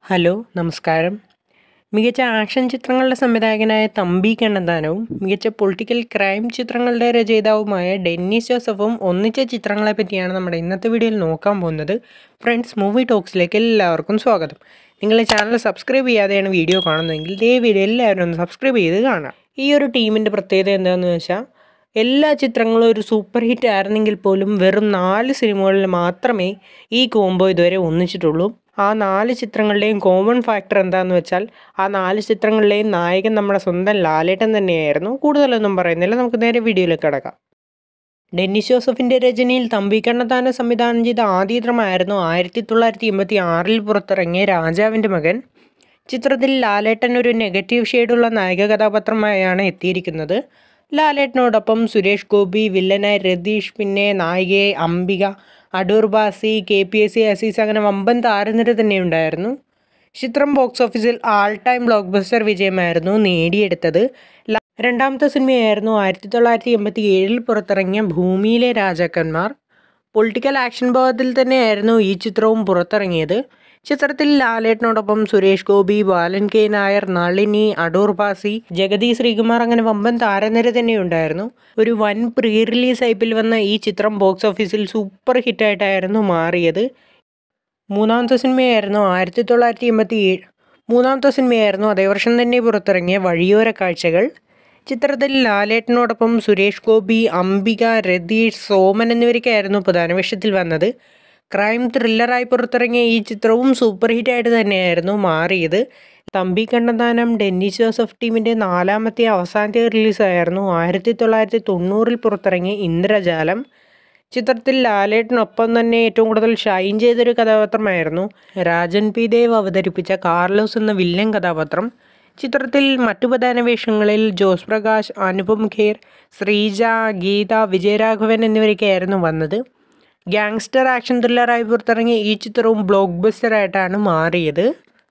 hello നമസ്കാരം മികച്ച action ചിത്രങ്ങളുടെ സംവിധായകനായ തമ്പി കണ്ണന്താനവും മികച്ച പൊളിറ്റിക്കൽ ക്രൈം ചിത്രങ്ങളുടെ രചയിതാവുമായ ഡെന്നിസ് ജോസഫും ഒന്നിച്ച ചിത്രങ്ങളെ പറ്റിയാണ് നമ്മുടെ ഇന്നത്തെ വീഡിയോയിൽ നോക്കാൻ പോകുന്നത് ഫ്രണ്ട്സ് മൂവി ടോക്സിലേക്ക് എല്ലാവർക്കും സ്വാഗതം നിങ്ങൾ ഈ ചാനൽ സബ്സ്ക്രൈബ് ചെയ്യാതെയാണ് വീഡിയോ കാണുന്നതെങ്കിൽ ദേ വീഡിയോ എല്ലാവരും ഒന്ന് സബ്സ്ക്രൈബ് ചെയ്ത് കാണാം ഈ ഒരു ടീമിൻ്റെ പ്രത്യേകത എന്താണെന്ന് വെച്ചാൽ എല്ലാ ചിത്രങ്ങളും ഒരു സൂപ്പർ ഹിറ്റ് ആയിരുന്നെങ്കിൽ പോലും വെറും നാല് സിനിമകളിൽ മാത്രമേ ഈ കോംബോ ഇതുവരെ ഒന്നിച്ചിട്ടുള്ളൂ ആ നാല് ചിത്രങ്ങളുടെയും കോമൺ ഫാക്ടർ എന്താണെന്ന് വെച്ചാൽ ആ നാല് ചിത്രങ്ങളിലെയും നായകൻ നമ്മുടെ സ്വന്തം ലാലേട്ടൻ തന്നെയായിരുന്നു കൂടുതലൊന്നും പറയുന്നില്ല നമുക്ക് നേരെ വീഡിയോയിലേക്ക് കിടക്കാം ഡെന്നിസ് ജോസഫിൻ്റെ രചനയിൽ തമ്പി കണ്ണത്താന സംവിധാനം ചെയ്ത ആദ്യ ചിത്രമായിരുന്നു ആയിരത്തി തൊള്ളായിരത്തി എൺപത്തി ആറിൽ പുറത്തിറങ്ങിയ രാജാവിൻ്റെ മകൻ ചിത്രത്തിൽ ലാലേട്ടൻ ഒരു നെഗറ്റീവ് ഷെയ്ഡുള്ള നായിക കഥാപാത്രമായാണ് എത്തിയിരിക്കുന്നത് ലാലേട്ടനോടൊപ്പം സുരേഷ് ഗോപി വില്ലനായി രതീഷ് പിന്നെ നായികയെ Ambika Adoor Bhasi K P S C Azeez അങ്ങനെ വമ്പൻ താരനിര തന്നെ ഉണ്ടായിരുന്നു ചിത്രം ബോക്സ് ഓഫീസിൽ ആൾ ടൈം ബ്ലോക്ക് ബസ്റ്റർ വിജയമായിരുന്നു നേടിയെടുത്തത് ല- രണ്ടാമത്തെ സിനിമയായിരുന്നു ആയിരത്തി തൊള്ളായിരത്തി എൺപത്തി ഏഴിൽ പുറത്തിറങ്ങിയ ഭൂമിയിലെ രാജാക്കന്മാർ പൊളിറ്റിക്കൽ ആക്ഷൻ ഭാഗത്തിൽ തന്നെയായിരുന്നു ഈ ചിത്രവും പുറത്തിറങ്ങിയത് ചിത്രത്തിൽ ലാലേട്ടനോടൊപ്പം സുരേഷ് ഗോപി ബാലൻ കെ നായർ നളിനി അടൂർ ബാസി ജഗതി ശ്രീകുമാർ അങ്ങനെ വമ്പൻ താരനിര തന്നെയുണ്ടായിരുന്നു ഒരു വൻ പ്രീ റിലീസ് ഹൈപ്പിൽ വന്ന ഈ ചിത്രം ബോക്സ് ഓഫീസിൽ സൂപ്പർ ഹിറ്റായിട്ടായിരുന്നു മാറിയത് മൂന്നാമത്തെ സിനിമയായിരുന്നു ആയിരത്തി തൊള്ളായിരത്തി എൺപത്തി ഏഴ് മൂന്നാമത്തെ സിനിമയായിരുന്നു അതേ വർഷം തന്നെ പുറത്തിറങ്ങിയ വഴിയോര കാഴ്ചകൾ ചിത്രത്തിൽ ലാലേട്ടനോടൊപ്പം സുരേഷ് ഗോപി അംബിക രതീഷ് സോമൻ എന്നിവരൊക്കെയായിരുന്നു പ്രധാന വേഷത്തിൽ വന്നത് ക്രൈം ത്രില്ലറായി പുറത്തിറങ്ങിയ ഈ ചിത്രവും സൂപ്പർ ഹിറ്റായിട്ട് തന്നെയായിരുന്നു മാറിയത് തമ്പി കണ്ണന്താനം ഡെന്നിസ് ജോസഫ് ടീമിൻ്റെ നാലാമത്തെ അവസാനത്തെ റിലീസായിരുന്നു ആയിരത്തി തൊള്ളായിരത്തി തൊണ്ണൂറിൽ പുറത്തിറങ്ങിയ ഇന്ദ്രജാലം ചിത്രത്തിൽ ലാലേട്ടനൊപ്പം തന്നെ ഏറ്റവും കൂടുതൽ ഷൈൻ ചെയ്തൊരു കഥാപാത്രമായിരുന്നു രാജൻ പി ദേവ് അവതരിപ്പിച്ച കാർലോസ് എന്ന വില്ലൻ കഥാപാത്രം ചിത്രത്തിൽ മറ്റു പ്രധാന വേഷങ്ങളിൽ ജോസ് പ്രകാശ് അനുപം ഖേർ ശ്രീജ ഗീത വിജയരാഘവൻ എന്നിവരൊക്കെയായിരുന്നു വന്നത് ഗാങ്സ്റ്റർ ആക്ഷൻ ത്രില്ലറായി പുറത്തിറങ്ങിയ ഈ ചിത്രവും ബ്ലോക്ക് ബസ്റ്ററായിട്ടാണ് മാറിയത്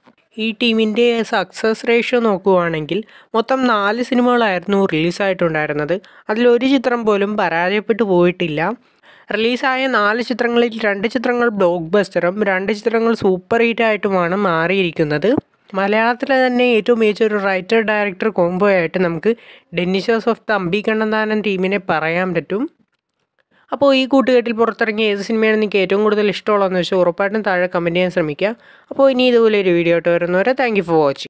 ഈ ടീമിൻ്റെ സക്സസ് റേഷ്യോ നോക്കുകയാണെങ്കിൽ മൊത്തം നാല് സിനിമകളായിരുന്നു റിലീസായിട്ടുണ്ടായിരുന്നത് അതിലൊരു ചിത്രം പോലും പരാജയപ്പെട്ടു പോയിട്ടില്ല റിലീസായ നാല് ചിത്രങ്ങളിൽ രണ്ട് ചിത്രങ്ങൾ ബ്ലോക്ക് ബസ്റ്ററും രണ്ട് ചിത്രങ്ങൾ സൂപ്പർ ഹിറ്റായിട്ടുമാണ് മാറിയിരിക്കുന്നത് മലയാളത്തിലെ തന്നെ ഏറ്റവും മികച്ച ഒരു റൈറ്റർ ഡയറക്ടർ കോംബോ ആയിട്ട് നമുക്ക് ഡെന്നിസ് ജോസഫ് തമ്പി കണ്ണന്താനൻ ടീമിനെ പറയാൻ പറ്റും അപ്പോൾ ഈ കൂട്ടുകെട്ടിൽ പുറത്തിറങ്ങിയ ഏത് സിനിമയാണ് നിങ്ങൾക്ക് ഏറ്റവും കൂടുതൽ ഇഷ്ടമുള്ളതെന്ന് വെച്ചാൽ ഉറപ്പായിട്ടും താഴെ കമൻറ്റ് ചെയ്യാൻ ശ്രമിക്കുക അപ്പോൾ ഇനി ഇതുപോലെ ഒരു വീഡിയോ ആയിട്ട് വരുന്നവരെ താങ്ക് യു ഫോർ വാച്ചിങ്